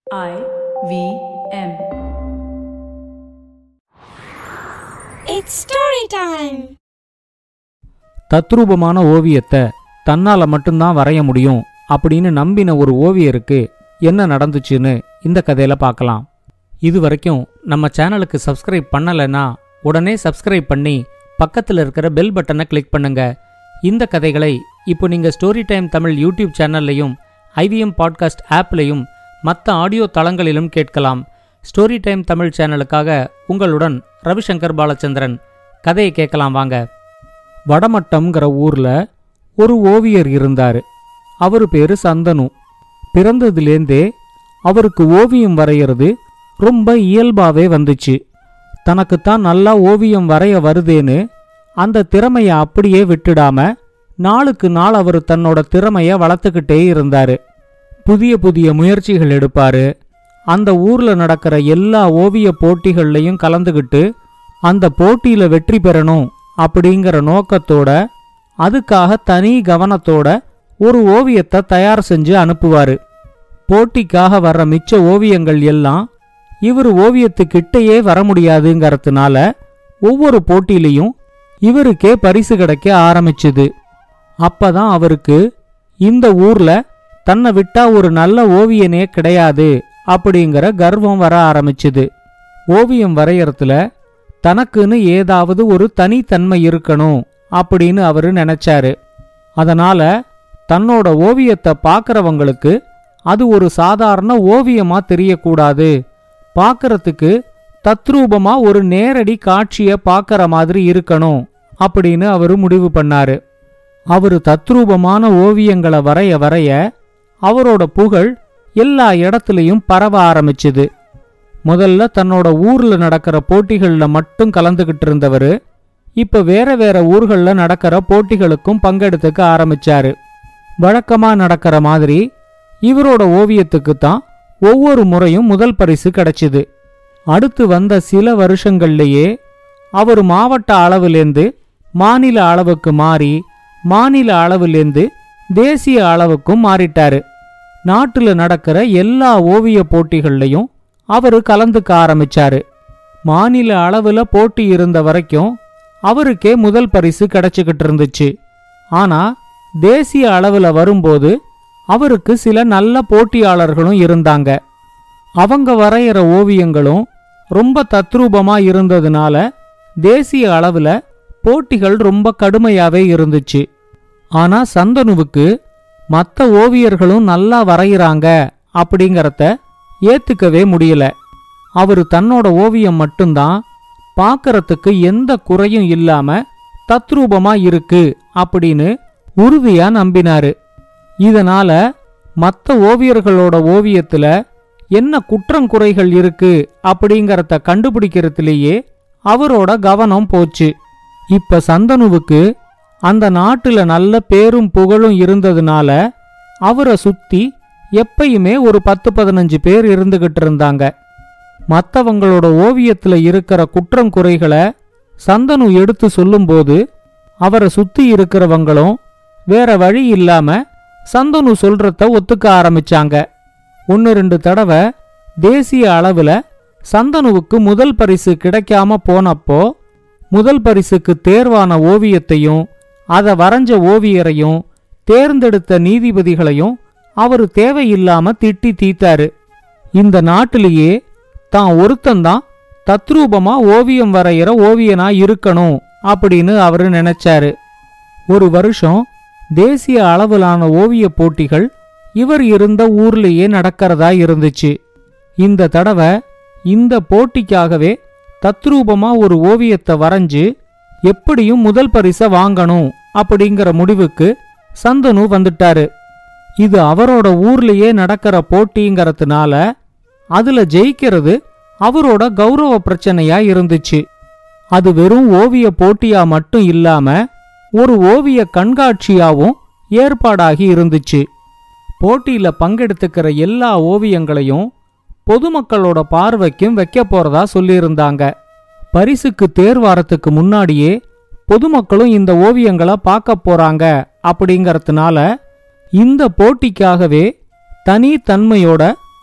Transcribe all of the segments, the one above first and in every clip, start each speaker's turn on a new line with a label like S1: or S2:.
S1: I V M.
S2: It's story time.
S3: தத்ரூபமான ஓவியத்தை தன்னால மட்டும்தான் வரைய முடியும் அப்படின்னு நம்பின ஒரு ஓவியருக்கு என்ன நடந்துச்சுன்னு இந்த கதையில பார்க்கலாம் இது வரைக்கும் நம்ம சேனலுக்கு சப்ஸ்கிரைப் பண்ணலைன்னா உடனே சப்ஸ்கிரைப் பண்ணி பக்கத்தில் இருக்கிற பெல் பட்டனை கிளிக் பண்ணுங்க இந்த கதைகளை இப்போ நீங்க ஸ்டோரி டைம் தமிழ் யூடியூப் சேனல்லையும் ஐவிஎம் பாட்காஸ்ட் ஆப்லையும் மற்ற ஆடியோ தளங்களிலும் கேட்கலாம் ஸ்டோரி டைம் தமிழ் சேனலுக்காக உங்களுடன் ரவிசங்கர் பாலச்சந்திரன் கதையை கேட்கலாம் வாங்க வடமட்டம்ங்கிற ஊர்ல ஒரு ஓவியர் இருந்தாரு அவரு பேரு சந்தனு பிறந்ததுலேருந்தே அவருக்கு ஓவியம் வரைகிறது ரொம்ப இயல்பாவே வந்துச்சு தனக்குத்தான் நல்லா ஓவியம் வரைய வருதேன்னு அந்த திறமைய அப்படியே விட்டுடாம நாளுக்கு நாள் அவர் தன்னோட திறமைய வளர்த்துக்கிட்டே இருந்தாரு புதிய புதிய முயற்சிகள் எடுப்பாரு அந்த ஊர்ல நடக்கிற எல்லா ஓவிய போட்டிகள்லையும் கலந்துக்கிட்டு அந்த போட்டியில வெற்றி பெறணும் அப்படிங்கிற நோக்கத்தோட அதுக்காக தனி கவனத்தோட ஒரு ஓவியத்தை தயார் செஞ்சு அனுப்புவாரு போட்டிக்காக வர்ற மிச்ச ஓவியங்கள் எல்லாம் இவர் ஓவியத்துக்கிட்டேயே வர முடியாதுங்கிறதுனால ஒவ்வொரு போட்டியிலையும் இவருக்கே பரிசு கிடைக்க ஆரம்பிச்சுது அப்பதான் அவருக்கு இந்த ஊர்ல தன்னை விட்டா ஒரு நல்ல ஓவியனே கிடையாது அப்படிங்கிற கர்வம் வர ஆரம்பிச்சுது ஓவியம் வரையறதுல தனக்குன்னு ஏதாவது ஒரு தனித்தன்மை இருக்கணும் அப்படின்னு அவரு நினைச்சாரு அதனால தன்னோட ஓவியத்தை பார்க்கறவங்களுக்கு அது ஒரு சாதாரண ஓவியமா தெரியக்கூடாது பார்க்கறதுக்கு தத்ரூபமா ஒரு நேரடி காட்சிய பார்க்கற மாதிரி இருக்கணும் அப்படின்னு அவரு முடிவு பண்ணாரு அவரு தத்ரூபமான ஓவியங்களை வரைய வரைய அவரோட புகழ் எல்லா இடத்துலயும் பரவ ஆரம்பிச்சுது முதல்ல தன்னோட ஊர்ல நடக்கிற போட்டிகள்ல மட்டும் கலந்துகிட்டு இருந்தவரு இப்ப வேற வேற ஊர்கள்ல நடக்கிற போட்டிகளுக்கும் பங்கெடுத்துக்க ஆரம்பிச்சாரு வழக்கமா நடக்கிற மாதிரி இவரோட ஓவியத்துக்கு தான் ஒவ்வொரு முறையும் முதல் பரிசு கிடைச்சுது அடுத்து வந்த சில வருஷங்கள்லயே அவர் மாவட்ட அளவிலேந்து மாநில அளவுக்கு மாறி மாநில அளவிலேந்து தேசிய அளவுக்கும் மாறிட்டாரு நாட்டுல நடக்கிற எல்லா ஓவிய போட்டிகள்லையும் அவரு கலந்துக்க ஆரம்பிச்சாரு மாநில அளவுல போட்டி இருந்த வரைக்கும் அவருக்கே முதல் பரிசு கிடைச்சுக்கிட்டு இருந்துச்சு ஆனா தேசிய அளவுல வரும்போது அவருக்கு சில நல்ல போட்டியாளர்களும் இருந்தாங்க அவங்க வரைகிற ஓவியங்களும் ரொம்ப தத்ரூபமா இருந்ததுனால தேசிய அளவுல போட்டிகள் ரொம்ப கடுமையாவே இருந்துச்சு ஆனா சந்தனுவுக்கு மற்ற ஓவியர்களும் நல்லா வரைகிறாங்க அப்படிங்கறத ஏத்துக்கவே முடியல அவரு தன்னோட ஓவியம் மட்டும்தான் பார்க்கறதுக்கு எந்த குறையும் இல்லாம தத்ரூபமா இருக்கு அப்படின்னு உறுதியா நம்பினாரு இதனால மற்ற ஓவியர்களோட ஓவியத்துல என்ன குற்றங்குறைகள் இருக்கு அப்படிங்கறத கண்டுபிடிக்கிறதுலேயே அவரோட கவனம் போச்சு இப்ப சந்தனுவுக்கு அந்த நாட்டுல நல்ல பேரும் புகழும் இருந்ததுனால அவரை சுத்தி எப்பயுமே ஒரு பத்து பதினஞ்சு பேர் இருந்துகிட்டு இருந்தாங்க மத்தவங்களோட ஓவியத்துல இருக்கிற குற்றங்குறைகளை சந்தனு எடுத்து சொல்லும்போது அவரை சுத்தி இருக்கிறவங்களும் வேற வழி இல்லாம சந்தனு சொல்றத ஒத்துக்க ஆரம்பிச்சாங்க ஒன்னு ரெண்டு தடவை தேசிய அளவுல சந்தனுவுக்கு முதல் பரிசு கிடைக்காம போனப்போ முதல் பரிசுக்கு தேர்வான ஓவியத்தையும் அதை வரைஞ்ச ஓவியரையும் தேர்ந்தெடுத்த நீதிபதிகளையும் அவரு தேவையில்லாம திட்டி தீத்தாரு இந்த நாட்டிலேயே தான் ஒருத்தந்தான் தத்ரூபமா ஓவியம் வரைகிற ஓவியனா இருக்கணும் அப்படின்னு அவரு நினைச்சாரு ஒரு வருஷம் தேசிய அளவிலான ஓவிய போட்டிகள் இவர் இருந்த ஊர்லயே நடக்கிறதா இருந்துச்சு இந்த தடவை இந்த போட்டிக்காகவே தத்ரூபமா ஒரு ஓவியத்தை வரைஞ்சு எப்படியும் முதல் பரிசை வாங்கணும் அப்படிங்கிற முடிவுக்கு சந்தனு வந்துட்டாரு இது அவரோட ஊர்லயே நடக்கிற போட்டிங்கிறதுனால அதுல ஜெயிக்கிறது அவரோட கௌரவ பிரச்சனையா இருந்துச்சு அது வெறும் ஓவிய போட்டியா மட்டும் இல்லாம ஒரு ஓவிய கண்காட்சியாவும் ஏற்பாடாகி இருந்துச்சு போட்டியில பங்கெடுத்துக்கிற எல்லா ஓவியங்களையும் பொதுமக்களோட பார்வைக்கும் வைக்க போறதா சொல்லியிருந்தாங்க பரிசுக்கு தேர்வாரத்துக்கு முன்னாடியே பொதுமக்களும் இந்த ஓவியங்களை பார்க்க போறாங்க அப்படிங்கறதுனால இந்த போட்டிக்காகவே தனி தன்மையோட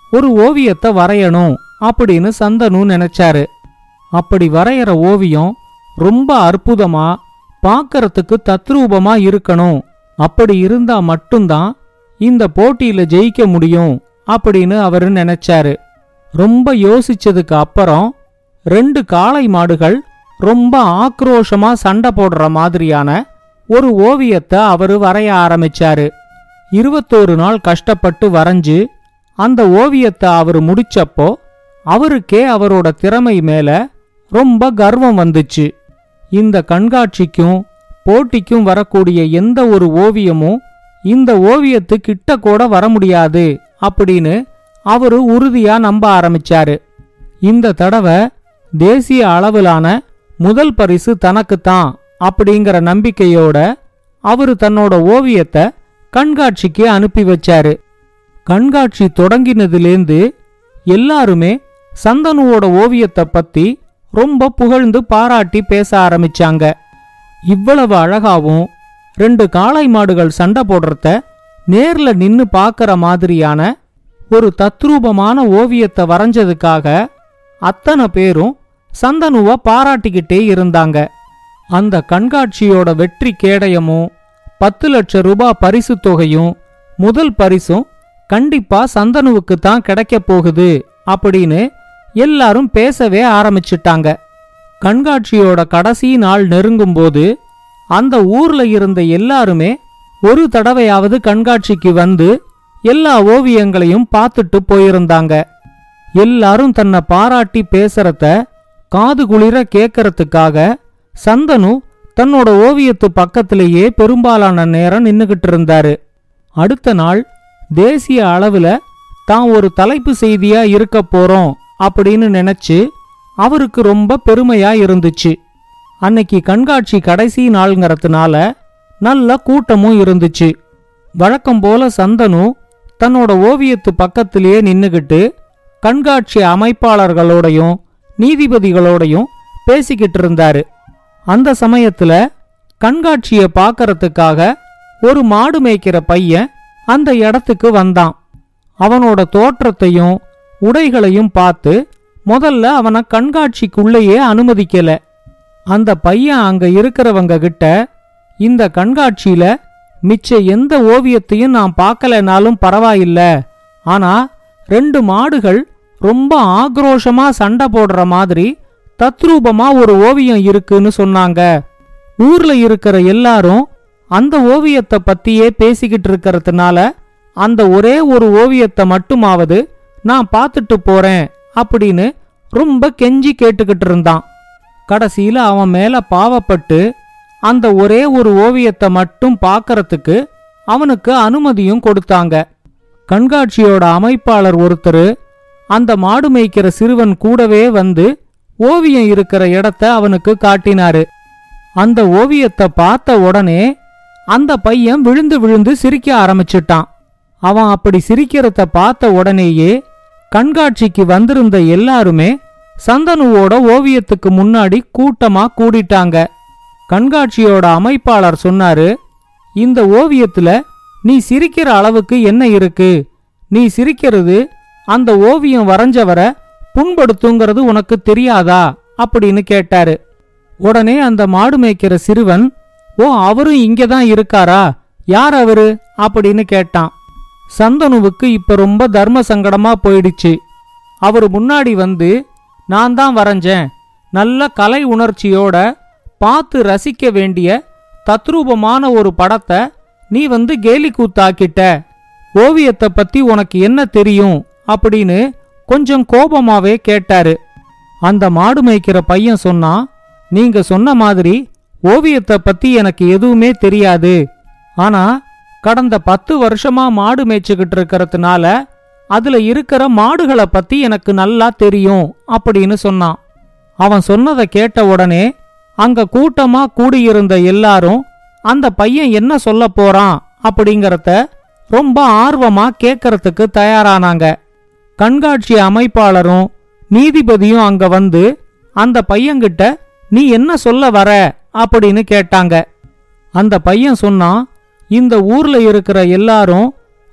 S3: ஒரு ஓவியத்தை வரையணும் அப்படின்னு சந்தனு நினைச்சாரு அப்படி வரையற ஓவியம் ரொம்ப அற்புதமா பார்க்கறதுக்கு தத்ரூபமா இருக்கணும் அப்படி இருந்தா மட்டும்தான் இந்த போட்டியில ஜெயிக்க முடியும் அப்படின்னு அவரு நினைச்சாரு ரொம்ப யோசிச்சதுக்கு அப்புறம் ரெண்டு காளை மாடுகள் ரொம்ப ஆக்ரோஷமா சண்டை போடுற மாதிரியான ஒரு ஓவியத்தை அவரு வரைய ஆரம்பிச்சாரு இருபத்தோரு நாள் கஷ்டப்பட்டு வரைஞ்சு அந்த ஓவியத்தை அவர் முடிச்சப்போ அவருக்கே அவரோட திறமை மேல ரொம்ப கர்வம் வந்துச்சு இந்த கண்காட்சிக்கும் போட்டிக்கும் வரக்கூடிய எந்த ஒரு ஓவியமும் இந்த ஓவியத்து கிட்ட கூட வர முடியாது அப்படின்னு அவரு உறுதியா நம்ப ஆரம்பிச்சாரு இந்த தடவை தேசிய அளவிலான முதல் பரிசு தனக்குத்தான் அப்படிங்கிற நம்பிக்கையோட அவரு தன்னோட ஓவியத்தை கண்காட்சிக்கு அனுப்பி வச்சாரு கண்காட்சி தொடங்கினதிலேந்து எல்லாருமே சந்தனுவோட ஓவியத்தை பத்தி ரொம்ப புகழ்ந்து பாராட்டி பேச ஆரம்பிச்சாங்க இவ்வளவு அழகாவும் ரெண்டு காளை மாடுகள் சண்டை போடுறத நேர்ல நின்னு பார்க்கற மாதிரியான ஒரு தத்ரூபமான ஓவியத்தை வரைஞ்சதுக்காக அத்தனை பேரும் சந்தனுவ பாராட்டிக்கிட்டே இருந்தாங்க அந்த கண்காட்சியோட வெற்றி கேடயமும் பத்து லட்ச ரூபாய் பரிசு தொகையும் முதல் பரிசும் கண்டிப்பா சந்தனுவுக்கு தான் கிடைக்க போகுது அப்படின்னு எல்லாரும் பேசவே ஆரம்பிச்சிட்டாங்க கண்காட்சியோட கடைசி நாள் நெருங்கும்போது அந்த ஊர்ல இருந்த எல்லாருமே ஒரு தடவையாவது கண்காட்சிக்கு வந்து எல்லா ஓவியங்களையும் பார்த்துட்டு போயிருந்தாங்க எல்லாரும் தன்னை பாராட்டி பேசுறத காது குளிர கேட்கறதுக்காக சந்தனு தன்னோட ஓவியத்து பக்கத்திலேயே பெரும்பாலான நேரம் நின்னுகிட்டு இருந்தாரு அடுத்த நாள் தேசிய அளவுல தான் ஒரு தலைப்பு செய்தியா இருக்க போறோம் அப்படின்னு நினைச்சு அவருக்கு ரொம்ப பெருமையா இருந்துச்சு அன்னைக்கு கண்காட்சி கடைசி நாள்ங்கிறதுனால நல்ல கூட்டமும் இருந்துச்சு வழக்கம் போல சந்தனு தன்னோட ஓவியத்து பக்கத்திலேயே நின்னுகிட்டு கண்காட்சி அமைப்பாளர்களோடையும் நீதிபதிகளோடையும் பேசிக்கிட்டு இருந்தாரு அந்த சமயத்துல கண்காட்சிய பார்க்கறதுக்காக ஒரு மாடு மேய்க்கிற பையன் அந்த இடத்துக்கு வந்தான் அவனோட தோற்றத்தையும் உடைகளையும் பார்த்து முதல்ல அவனை கண்காட்சிக்குள்ளேயே அனுமதிக்கல அந்த பையன் அங்க இருக்கிறவங்க கிட்ட இந்த கண்காட்சியில மிச்ச எந்த ஓவியத்தையும் நான் பார்க்கலனாலும் பரவாயில்ல ஆனா ரெண்டு மாடுகள் ரொம்ப ஆக்ரோஷமா சண்டை போடுற மாதிரி தத்ரூபமா ஒரு ஓவியம் இருக்குன்னு சொன்னாங்க ஊர்ல இருக்கிற எல்லாரும் அந்த ஓவியத்தை பத்தியே பேசிக்கிட்டு இருக்கறதுனால அந்த ஒரே ஒரு ஓவியத்தை மட்டுமாவது நான் பார்த்துட்டு போறேன் அப்படின்னு ரொம்ப கெஞ்சி கேட்டுக்கிட்டு இருந்தான் கடைசியில அவன் மேல பாவப்பட்டு அந்த ஒரே ஒரு ஓவியத்தை மட்டும் பார்க்கறதுக்கு அவனுக்கு அனுமதியும் கொடுத்தாங்க கண்காட்சியோட அமைப்பாளர் ஒருத்தர் அந்த மாடு மேய்க்கிற சிறுவன் கூடவே வந்து ஓவியம் இருக்கிற இடத்த அவனுக்கு காட்டினாரு அந்த ஓவியத்தை பார்த்த உடனே அந்த பையன் விழுந்து விழுந்து சிரிக்க ஆரம்பிச்சிட்டான் அவன் அப்படி சிரிக்கிறத பார்த்த உடனேயே கண்காட்சிக்கு வந்திருந்த எல்லாருமே சந்தனுவோட ஓவியத்துக்கு முன்னாடி கூட்டமா கூடிட்டாங்க கண்காட்சியோட அமைப்பாளர் சொன்னாரு இந்த ஓவியத்துல நீ சிரிக்கிற அளவுக்கு என்ன இருக்கு நீ சிரிக்கிறது அந்த ஓவியம் வரைஞ்சவரை புண்படுத்துங்கிறது உனக்கு தெரியாதா அப்படின்னு கேட்டாரு உடனே அந்த மாடு மேய்க்கிற சிறுவன் ஓ அவரும் இங்கே தான் இருக்காரா யார் அவரு அப்படின்னு கேட்டான் சந்தனுவுக்கு இப்ப ரொம்ப தர்ம சங்கடமா போயிடுச்சு அவர் முன்னாடி வந்து நான் தான் வரைஞ்சேன் நல்ல கலை உணர்ச்சியோட பார்த்து ரசிக்க வேண்டிய தத்ரூபமான ஒரு படத்தை நீ வந்து கேலி கூத்தாக்கிட்ட ஓவியத்தை பத்தி உனக்கு என்ன தெரியும் அப்படின்னு கொஞ்சம் கோபமாவே கேட்டாரு அந்த மாடு மேய்க்கிற பையன் சொன்னான் நீங்க சொன்ன மாதிரி ஓவியத்தை பத்தி எனக்கு எதுவுமே தெரியாது ஆனா கடந்த பத்து வருஷமா மாடு மேய்ச்சிக்கிட்டு இருக்கறதுனால அதுல இருக்கிற மாடுகளை பத்தி எனக்கு நல்லா தெரியும் அப்படின்னு சொன்னான் அவன் சொன்னதை கேட்ட உடனே அங்க கூட்டமா கூடியிருந்த எல்லாரும் அந்த பையன் என்ன சொல்ல போறான் அப்படிங்கறத ரொம்ப ஆர்வமா கேட்கறதுக்கு தயாரானாங்க கண்காட்சி அமைப்பாளரும் நீதிபதியும் அங்க வந்து அந்த பையன்கிட்ட நீ என்ன சொல்ல வர அப்படின்னு கேட்டாங்க அந்த பையன் சொன்னான் இந்த ஊர்ல இருக்கிற எல்லாரும்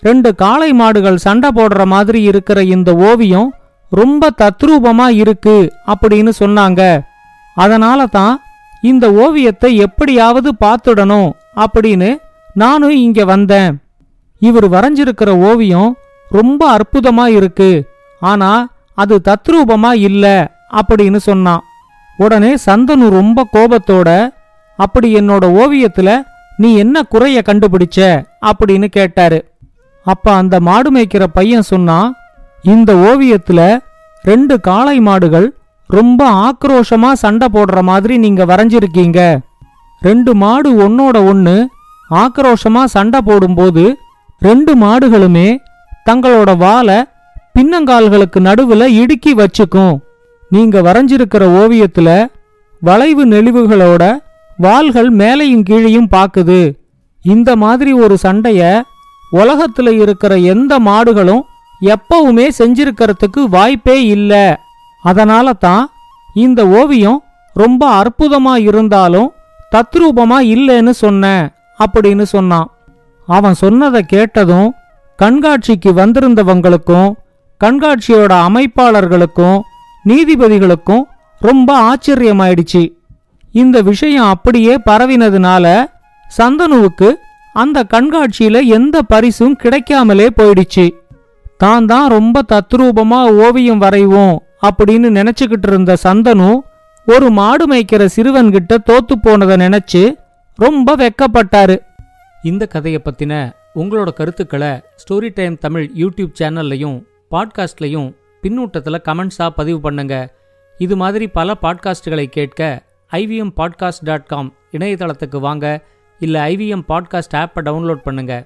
S3: ரெண்டு காளை மாடுகள் சண்டை போடுற மாதிரி இருக்கிற இந்த ஓவியம் ரொம்ப தத்ரூபமா இருக்கு அப்படின்னு சொன்னாங்க அதனால தான் இந்த ஓவியத்தை எப்படியாவது பார்த்துடணும் அப்படின்னு நானும் இங்க வந்தேன் இவர் வரைஞ்சிருக்கிற ஓவியம் ரொம்ப அற்புதமா இருக்கு ஆனா அது தத்ரூபமா இல்ல அப்படின்னு சொன்னான் உடனே சந்தனு ரொம்ப கோபத்தோட அப்படி என்னோட ஓவியத்துல நீ என்ன குறைய கண்டுபிடிச்ச அப்படின்னு கேட்டாரு அப்ப அந்த மாடு மேய்க்கிற பையன் சொன்னான் இந்த ஓவியத்துல ரெண்டு காளை மாடுகள் ரொம்ப ஆக்ரோஷமா சண்டை போடுற மாதிரி நீங்க வரைஞ்சிருக்கீங்க ரெண்டு மாடு ஒன்னோட ஒன்னு ஆக்ரோஷமா சண்டை போடும்போது ரெண்டு மாடுகளுமே தங்களோட வாலை பின்னங்கால்களுக்கு நடுவுல இடுக்கி வச்சுக்கும் நீங்க வரைஞ்சிருக்கிற ஓவியத்துல வளைவு நெளிவுகளோட வாள்கள் மேலையும் கீழையும் பாக்குது இந்த மாதிரி ஒரு சண்டைய உலகத்துல இருக்கிற எந்த மாடுகளும் எப்பவுமே செஞ்சிருக்கிறதுக்கு வாய்ப்பே இல்ல அதனால தான் இந்த ஓவியம் ரொம்ப அற்புதமா இருந்தாலும் தத்ரூபமா இல்லைன்னு சொன்னேன் அப்படின்னு சொன்னான் அவன் சொன்னதை கேட்டதும் கண்காட்சிக்கு வந்திருந்தவங்களுக்கும் கண்காட்சியோட அமைப்பாளர்களுக்கும் நீதிபதிகளுக்கும் ரொம்ப ஆச்சரியமாயிடுச்சு இந்த விஷயம் அப்படியே பரவினதுனால சந்தனுவுக்கு அந்த கண்காட்சியில எந்த பரிசும் கிடைக்காமலே போயிடுச்சு தான் தான் ரொம்ப தத்ரூபமா ஓவியம் வரைவோம் அப்படின்னு நினைச்சுக்கிட்டு இருந்த சந்தனு ஒரு மாடு மேய்க்கிற சிறுவன்கிட்ட தோத்து போனதை நினைச்சு ரொம்ப வெக்கப்பட்டாரு இந்த கதையை பத்தின உங்களோட கருத்துக்களை ஸ்டோரி டைம் தமிழ் யூடியூப் சேனல்லையும் பாட்காஸ்ட்லையும் பின்னூட்டத்தில் கமெண்ட்ஸாக பதிவு பண்ணுங்க இது மாதிரி பல பாட்காஸ்டுகளை கேட்க ஐவிஎம் பாட்காஸ்ட் டாட் காம் இணையதளத்துக்கு வாங்க இல்லை ஐவிஎம் பாட்காஸ்ட் ஆப்பை டவுன்லோட் பண்ணுங்க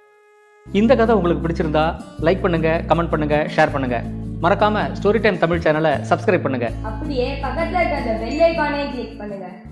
S3: இந்த கதை உங்களுக்கு பிடிச்சிருந்தா லைக் பண்ணுங்க கமெண்ட் பண்ணுங்க ஷேர் பண்ணுங்க மறக்காம ஸ்டோரி டைம் தமிழ் சேனலை சப்ஸ்கிரைப் பண்ணுங்க
S4: அப்படியே பக்கத்துல இருக்க அந்த பெல் ஐகானையும் கிளிக் பண்ணுங்க